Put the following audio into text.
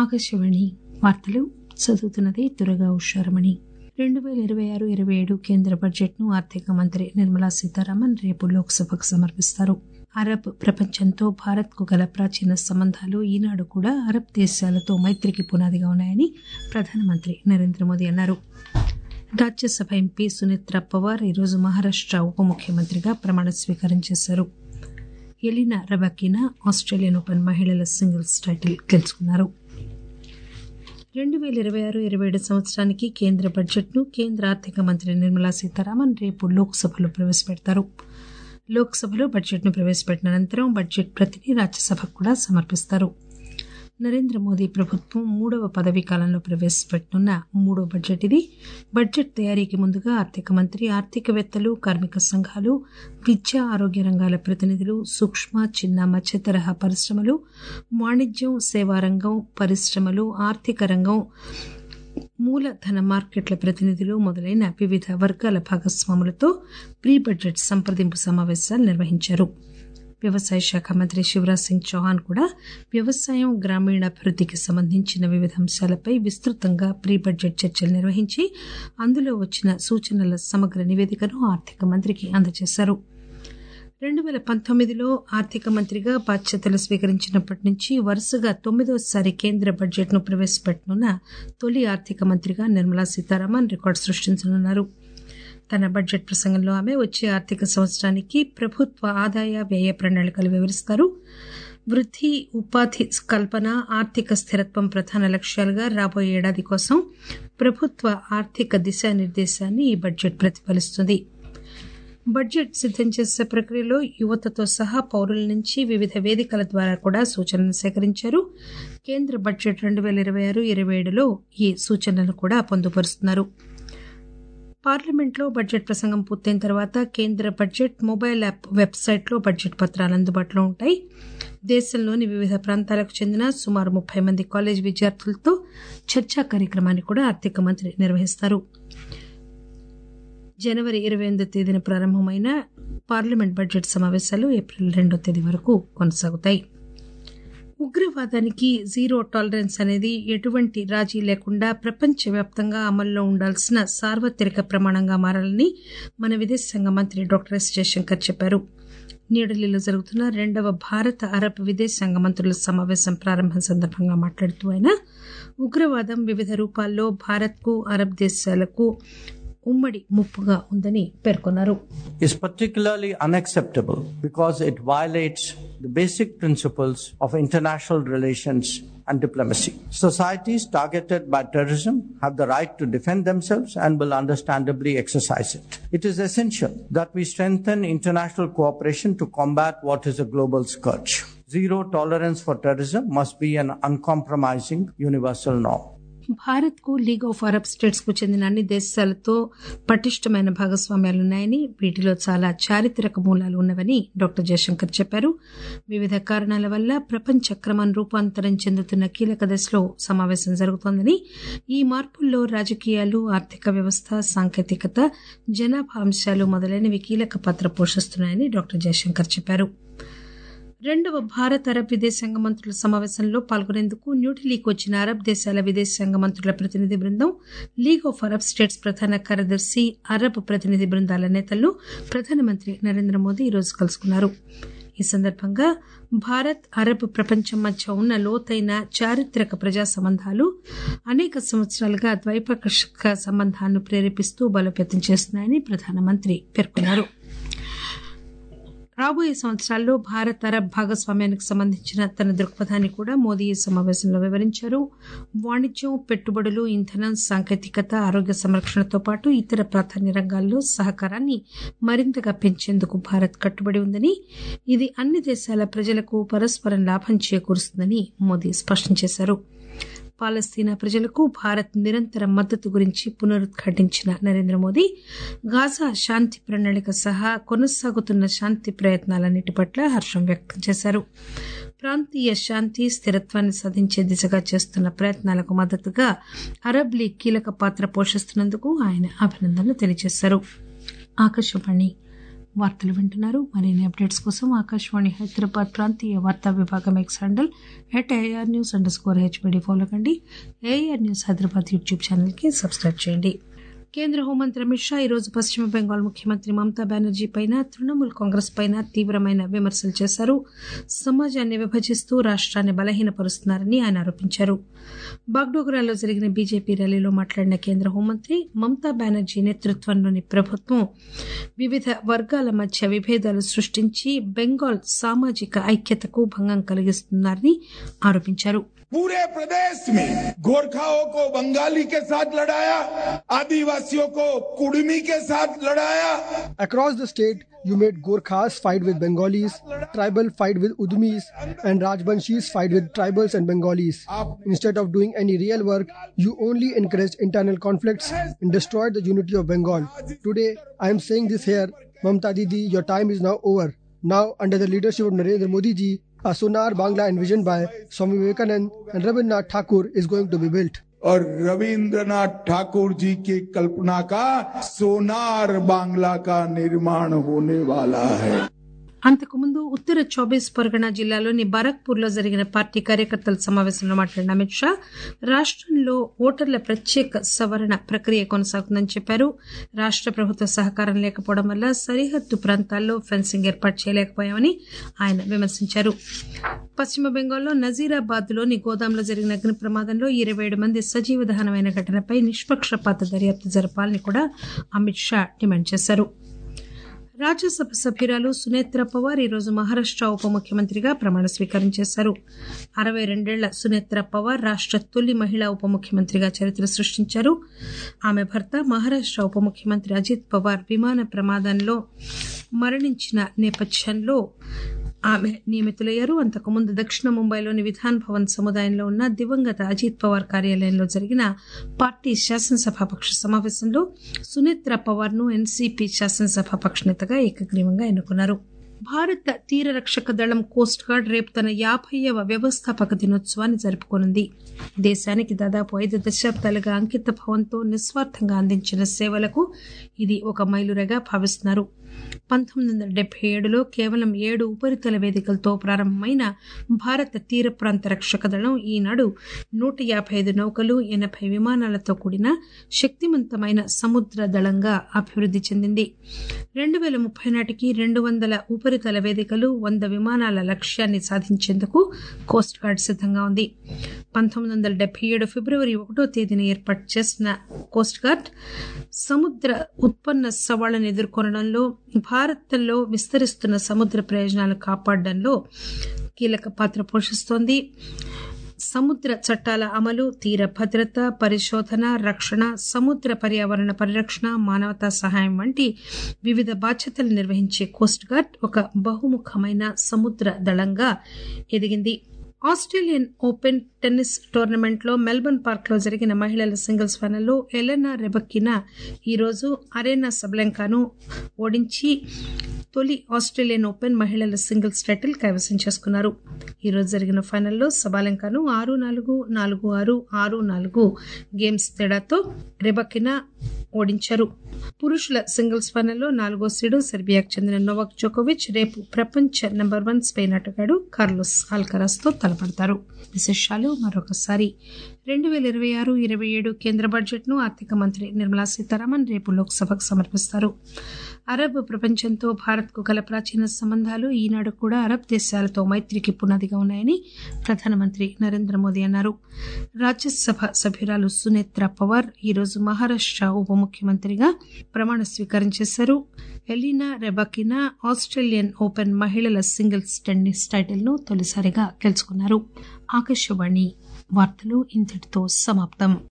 ఆకాశవాణి వార్తలు చదువుతున్నది దురగా ఉషారమణి రెండు పేల ఇరవై ఆరు ఇరవై ఏడు కేంద్ర బడ్జెట్ ను ఆర్థిక మంత్రి నిర్మలా సీతారామన్ రేపు లోక్సభకు సమర్పిస్తారు అరబ్ ప్రపంచంతో భారత్ కు గల ప్రాచీన సంబంధాలు ఈనాడు కూడా అరబ్ దేశాలతో మైత్రికి పునాదిగా ఉన్నాయని ప్రధానమంత్రి నరేంద్ర మోదీ అన్నారు రాజ్యసభ ఎంపీ సునేత్ర పవార్ ఈరోజు మహారాష్ట ఉప ముఖ్యమంత్రిగా ప్రమాణ స్వీకారం చేశారు ఎలినా రబాకీనా ఆస్ట్రేలియన్ ఓపెన్ మహిళల సింగిల్స్ టైటిల్ గెలుచుకున్నారు రెండు పేల ఇరవై ఆరు ఇరవై ఏడు సంవత్సరానికి కేంద్ర బడ్జెట్ ను కేంద్ర ఆర్థిక మంత్రి నిర్మలా సీతారామన్ రేపు లోక్సభలో ప్రవేశపెడతారు లోక్సభలో బడ్జెట్ ను ప్రవేశపెట్టిన అనంతరం బడ్జెట్ ప్రతిని రాజ్యసభకు కూడా సమర్పిస్తారు నరేంద్ర మోదీ ప్రభుత్వం మూడవ పదవీ కాలంలో ప్రవేశపెట్టనున్న మూడో బడ్జెట్ ఇది బడ్జెట్ తయారీకి ముందుగా ఆర్థిక మంత్రి ఆర్థికవేత్తలు కార్మిక సంఘాలు విద్య ఆరోగ్య రంగాల ప్రతినిధులు సూక్ష్మ చిన్న మధ్య తరహా పరిశ్రమలు వాణిజ్యం సేవా రంగం పరిశ్రమలు ఆర్థిక రంగం మూలధన మార్కెట్ల ప్రతినిధులు మొదలైన వివిధ వర్గాల భాగస్వాములతో ప్రీ బడ్జెట్ సంప్రదింపు సమావేశాలు నిర్వహించారు వ్యవసాయ శాఖ మంత్రి శివరాజ్ సింగ్ చౌహాన్ కూడా వ్యవసాయం గ్రామీణాభివృద్ధికి సంబంధించిన వివిధ అంశాలపై విస్తృతంగా ప్రీ బడ్జెట్ చర్చలు నిర్వహించి అందులో వచ్చిన సూచనల సమగ్ర నివేదికను ఆర్థిక మంత్రికి అందజేశారు రెండు పేల పంతొమ్మిదిలో ఆర్థిక మంత్రిగా బాధ్యతలు స్వీకరించినప్పటి నుంచి వరుసగా తొమ్మిదోసారి కేంద్ర బడ్జెట్ ను ప్రవేశపెట్టనున్న తొలి ఆర్థిక మంత్రిగా నిర్మలా సీతారామన్ రికార్డు సృష్టించనున్నారు తన బడ్జెట్ ప్రసంగంలో ఆమె వచ్చే ఆర్థిక సంవత్సరానికి ప్రభుత్వ ఆదాయ వ్యయ ప్రణాళికలు వివరిస్తారు వృద్ధి ఉపాధి కల్పన ఆర్థిక స్థిరత్వం ప్రధాన లక్ష్యాలుగా రాబోయే ఏడాది కోసం ప్రభుత్వ ఆర్థిక దిశానిర్దేశాన్ని ఈ బడ్జెట్ ప్రతిఫలిస్తుంది బడ్జెట్ సిద్దం చేసే ప్రక్రియలో యువతతో సహా పౌరుల నుంచి వివిధ వేదికల ద్వారా కూడా సూచనలు సేకరించారు కేంద్ర బడ్జెట్ రెండు పేల ఇరవై ఆరు ఇరవై ఏడులో ఈ సూచనలు కూడా పొందుపరుస్తున్నారు పార్లమెంట్లో బడ్జెట్ ప్రసంగం పూర్తయిన తర్వాత కేంద్ర బడ్జెట్ మొబైల్ యాప్ వెబ్సైట్లో బడ్జెట్ పత్రాలు అందుబాటులో ఉంటాయి దేశంలోని వివిధ ప్రాంతాలకు చెందిన సుమారు ముప్పై మంది కాలేజ్ విద్యార్థులతో చర్చా కార్యక్రమాన్ని కూడా ఆర్థిక మంత్రి నిర్వహిస్తారు జనవరి ఇరవై ఎనిమిదో తేదీన ప్రారంభమైన పార్లమెంట్ బడ్జెట్ సమావేశాలు ఏప్రిల్ రెండో తేదీ వరకు కొనసాగుతాయి ఉగ్రవాదానికి జీరో టాలరెన్స్ అనేది ఎటువంటి రాజీ లేకుండా ప్రపంచవ్యాప్తంగా అమల్లో ఉండాల్సిన సార్వత్రిక ప్రమాణంగా మారాలని మన విదేశాంగ మంత్రి డాక్టర్ ఎస్ జయశంకర్ చెప్పారు న్యూఢిల్లీలో జరుగుతున్న రెండవ భారత అరబ్ విదేశాంగ మంత్రుల సమావేశం ప్రారంభం సందర్భంగా మాట్లాడుతూ ఆయన ఉగ్రవాదం వివిధ రూపాల్లో భారత్కు అరబ్ దేశాలకు ఉమ్మడి ముప్పుగా ఉందని పేర్కొన్నారు is particularly unacceptable because it violates the basic principles of international relations and diplomacy. Societies targeted by terrorism have the right to defend themselves and will understandably exercise it. It is essential that we strengthen international cooperation to combat what is a global scourge. Zero tolerance for terrorism must be an uncompromising universal norm. Bharat కు league of Arab states కు చెందిన అన్ని దేశాలతో పటిష్టమైన భాగస్వామ్యాలున్నాయని వీటిలో చాలా చారిత్రక మూలాలు ఉన్నవని డాక్టర్ జయశంకర్ చెప్పారు వివిధ కారణాల వల్ల ప్రపంచ క్రమం రూపాంతరం చెందుతున్న కీలక దశలో సమావేశం జరుగుతోందని ఈ మార్పుల్లో రాజకీయాలు ఆర్థిక వ్యవస్థ సాంకేతికత జనాభా అంశాలు మొదలైనవి కీలక పాత్ర పోషిస్తున్నాయని డాక్టర్ జయశంకర్ చెప్పారు రెండవ భారత్ అరబ్ విదేశాంగ మంత్రుల సమావేశంలో పాల్గొనేందుకు న్యూఢిల్లీకి వచ్చిన అరబ్ దేశాల విదేశాంగ మంత్రుల ప్రతినిధి బృందం లీగ్ ఆఫ్ అరబ్ స్టేట్స్ ప్రధాన కార్యదర్శి అరబ్ ప్రతినిధి బృందాల నేతలను ప్రధానమంత్రి నరేంద్ర మోదీ ఈరోజు కలుసుకున్నారు ఈ సందర్భంగా భారత్ అరబ్ ప్రపంచం మధ్య ఉన్న లోతైన చారిత్రక ప్రజా సంబంధాలు అనేక సంవత్సరాలుగా ద్వైపాక్షిక సంబంధాలను ప్రేరేపిస్తూ బలోపేతం చేస్తున్నాయని ప్రధానమంత్రి పేర్కొన్నారు రాబోయే సంవత్సరాల్లో భారత్ అరబ్ భాగస్వామ్యానికి సంబంధించిన తన దృక్పథాన్ని కూడా మోదీ ఈ సమావేశంలో వివరించారు వాణిజ్యం పెట్టుబడులు ఇంధనం సాంకేతికత ఆరోగ్య సంరక్షణతో పాటు ఇతర ప్రాధాన్య రంగాల్లో సహకారాన్ని మరింతగా పెంచేందుకు భారత్ కట్టుబడి ఉందని ఇది అన్ని దేశాల ప్రజలకు పరస్పరం లాభం చేకూరుస్తుందని మోదీ స్పష్టం చేశారు పాలస్తీనా ప్రజలకు భారత్ నిరంతర మద్దతు గురించి పునరుద్ఘాటించిన నరేంద్ర మోదీ గాజా శాంతి ప్రణాళిక సహా కొనసాగుతున్న శాంతి ప్రయత్నాలన్నిటి పట్ల హర్షం వ్యక్తం చేశారు ప్రాంతీయ శాంతి స్థిరత్వాన్ని సాధించే దిశగా చేస్తున్న ప్రయత్నాలకు మద్దతుగా అరబ్ లీగ్ కీలక పాత్ర పోషిస్తున్నందుకు ఆయన అభినందనలు తెలియజేశారు ఆకాశవాణి వార్తలు వింటున్నారు మరిన్ని అప్డేట్స్ కోసం ఆకాశవాణి హైదరాబాద్ ప్రాంతీయ వార్తా విభాగం X handle at AR news underscore హెచ్బడి ఫాలో కండి ఏఆర్ న్యూస్ హైదరాబాద్ యూట్యూబ్ ఛానల్కి సబ్స్క్రైబ్ చేయండి కేంద్ర హోంమంత్రి అమిత్ షా ఈరోజు పశ్చిమ బెంగాల్ ముఖ్యమంత్రి మమతా బెనర్జీ పైన తృణమూల్ కాంగ్రెస్ పైన తీవ్రమైన విమర్శలు చేశారు సమాజాన్ని విభజిస్తూ రాష్ట్రాన్ని బలహీనపరుస్తున్నారని ఆయన ఆరోపించారు బాగ్డోగ్రాలో జరిగిన బీజేపీ ర్యాలీలో మాట్లాడిన కేంద్ర హోంమంత్రి మమతా బెనర్జీ నేతృత్వంలోని ప్రభుత్వం వివిధ వర్గాల మధ్య విభేదాలు సృష్టించి బెంగాల్ సామాజిక ఐక్యతకు భంగం కలిగిస్తున్నారని ఆరోపించారు पूरे प्रदेश में गोरखाओं को बंगाली के साथ लड़ाया आदिवासियों को कुड़मी के साथ लड़ाया Across the state, you made Gorkhas fight with Bengalis, tribal fight with Udmis, and Rajbanshis fight with tribals and Bengalis. Instead of doing any real work, you only encouraged internal conflicts and destroyed the unity of Bengal. Today, I am saying this here, Mamta Didi, your time is now over. Now, under the leadership of Narendra Modi ji, a Sonar Bangla envisioned by Swami Vivekanand and Rabindranath Thakur is going to be built. और रविंद्रनाथ ठाकुर जी की कल्पना का सोनार बांग्ला का निर्माण होने वाला है అంతకుముందు ఉత్తర చౌబీస్ పరగణ జిల్లాలోని బరక్పూర్లో జరిగిన పార్టీ కార్యకర్తల సమావేశంలో మాట్లాడిన అమిత్ షా రాష్టంలో ఓటర్ల ప్రత్యేక సవరణ ప్రక్రియ కొనసాగుతుందని చెప్పారు రాష్ట ప్రభుత్వ సహకారం లేకపోవడం వల్ల సరిహద్దు ప్రాంతాల్లో ఫెన్సింగ్ ఏర్పాటు చేయలేకపోయామని ఆయన విమర్శించారు పశ్చిమ బెంగాల్లో నజీరాబాద్ లోని గోదాంలో జరిగిన అగ్ని ప్రమాదంలో ఇరవై ఏడు మంది సజీవ దహనమైన ఘటనపై నిష్పక్షపాత దర్యాప్తు జరపాలని కూడా అమిత్ షా డిమాండ్ చేశారు రాజ్యసభ సభ్యురాలు సునేత్ర పవార్ ఈరోజు మహారాష్ట ఉప ముఖ్యమంత్రిగా ప్రమాణ స్వీకారం చేశారు అరవై రెండేళ్ల సునేత్ర పవార్ రాష్ట తొలి మహిళా ఉప ముఖ్యమంత్రిగా చరిత్ర సృష్టించారు ఆమె భర్త మహారాష్ట ఉప ముఖ్యమంత్రి అజిత్ పవార్ విమాన ప్రమాదంలో మరణించిన నేపథ్యంలో ఆమె నియమితులయ్యారు అంతకుముందు దక్షిణ ముంబైలోని విధాన్ భవన్ సముదాయంలో ఉన్న దివంగత అజిత్ పవార్ కార్యాలయంలో జరిగిన పార్టీ శాసనసభాపక్ష సమావేశంలో సునేత్ర పవార్ ను ఎన్సీపీ శాసనసభాపక్ష నేతగా ఏకగ్రీవంగా ఎన్నుకున్నారు భారత తీర రక్షక దళం కోస్ట్ గార్డ్ రేపు తన యాభైవ వ్యవస్థాపక దినోత్సవాన్ని జరుపుకోనుంది దేశానికి దాదాపు ఐదు దశాబ్దాలుగా అంకిత భావంతో నిస్వార్థంగా అందించిన సేవలకు ఇది ఒక మైలురాగా భావిస్తున్నారు పంతొమ్మిది వందల డెబ్బై ఏడులో కేవలం ఏడు ఉపరితల వేదికలతో ప్రారంభమైన భారత తీర ప్రాంత రక్షక దళం ఈనాడు నూట యాభై ఐదు నౌకలు ఎనభై విమానాలతో కూడిన శక్తివంతమైన సముద్ర దళంగా అభివృద్ధి చెందింది రెండు వేల ముప్పై నాటికి రెండు వందల ఉపరితల వేదికలు వంద విమానాల లక్ష్యాన్ని సాధించేందుకు కోస్ట్ గార్డ్ సిద్ధంగా ఉంది పంతొమ్మిది వందల డెబ్బై ఏడు ఫిబ్రవరి ఒకటో తేదీన ఏర్పాటు చేసిన కోస్ట్ గార్డ్ సముద్ర ఉత్పన్న సవాళ్లను ఎదుర్కొనడంలో భారత్లో విస్తరిస్తున్న సముద్ర ప్రయోజనాలు కాపాడడంలో కీలక పాత్ర పోషిస్తోంది సముద్ర చట్టాల అమలు తీర భద్రత పరిశోధన రక్షణ సముద్ర పర్యావరణ పరిరక్షణ మానవతా సహాయం వంటి వివిధ బాధ్యతలు నిర్వహించే కోస్ట్ గార్డ్ ఒక బహుముఖమైన సముద్ర దళంగా ఎదిగింది ఆస్ట్రేలియన్ ఓపెన్ టెన్నిస్ టోర్నమెంట్ లో మెల్బర్న్ పార్క్ లో జరిగిన మహిళల సింగిల్స్ ఫైనల్లో ఎలెనా రెబక్కినా ఈరోజు అరేనా సబ్లెంకాను ఓడించి తొలి ఆస్ట్రేలియన్ ఓపెన్ మహిళల సింగిల్స్ టైటిల్ కైవసం చేసుకున్నారు ఈ రోజు జరిగిన ఫైనల్లో సబాలెంకాను ఆరు నాలుగు నాలుగు ఆరు ఆరు నాలుగు గేమ్స్ తేడాతో రెబకినా ఓడించారు పురుషుల సింగిల్స్ ఫైనల్లో నాలుగో సీడు సెర్బియాకు చెందిన నోవాక్ జోకోవిచ్ రేపు ప్రపంచ నెంబర్ వన్ స్పెయిన్ ఆటగాడు కార్లోస్ ఆల్కరాస్ తో తలపడతారు విశేషాలు మరొకసారి రెండు వేల ఇరవై ఆరు ఇరవై ఏడు కేంద్ర బడ్జెట్ ను ఆర్థిక మంత్రి నిర్మలా సీతారామన్ రేపు లోక్సభకు సమర్పిస్తారు అరబ్ ప్రపంచంతో భారత్కు గల ప్రాచీన సంబంధాలు ఈనాడు కూడా అరబ్ దేశాలతో మైత్రికి పునాదిగా ఉన్నాయని ప్రధానమంత్రి నరేంద్ర మోదీ అన్నారు రాజ్యసభ సభ్యురాలు సునేత్ర పవార్ ఈరోజు మహారాష్ట ఉప ముఖ్యమంత్రిగా ప్రమాణ స్వీకారం చేశారు ఎలీనా రెబాకినా ఆస్ట్రేలియన్ ఓపెన్ మహిళల సింగిల్స్ టెన్నిస్ టైటిల్ ను తొలిసారిగా గెలుచుకున్నారు ఆకాశవాణి వార్తలు ఇంతటితో సమాప్తం